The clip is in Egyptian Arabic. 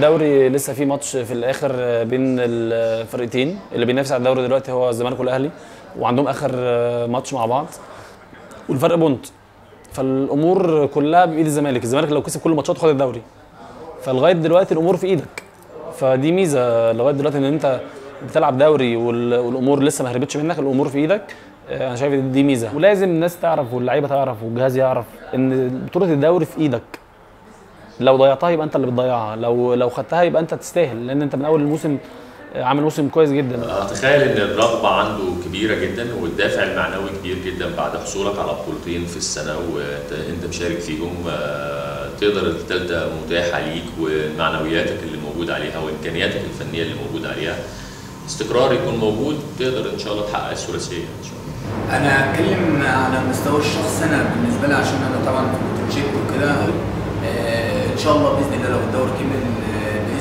الدوري لسه في ماتش في الاخر بين الفرقتين اللي بينافس على الدوري دلوقتي هو الزمالك والاهلي وعندهم اخر ماتش مع بعض والفرق بونت فالامور كلها بايد الزمالك الزمالك لو كسب كل ماتشاته خد الدوري فلغايه دلوقتي الامور في ايدك فدي ميزه لغايه دلوقتي ان انت بتلعب دوري وال- والامور لسه ما هربتش منك الامور في ايدك آه، انا شايف دي ميزه ولازم الناس تعرف واللعيبه تعرف والجهاز يعرف ان بطوله الدوري في ايدك لو ضيعتها يبقى انت اللي بتضيعها لو لو خدتها يبقى انت تستاهل لان انت من اول الموسم آه، عامل موسم كويس جدا اتخيل ان الرغبه عنده كبيره جدا والدافع المعنوي كبير جدا بعد حصولك على بطولتين في السنه وانت مشارك فيهم آه، تقدر الثالثه متاحه ليك ومعنوياتك اللي موجود عليها وامكانياتك الفنيه اللي موجود عليها استقرار يكون موجود تقدر ان شاء الله تحقق الثلاثيه ان شاء الله انا اتكلم على مستوى الشخص انا بالنسبه لي عشان انا طبعا في بروجكت وكده آه، ان شاء الله باذن الله لو الدوري كمل آه،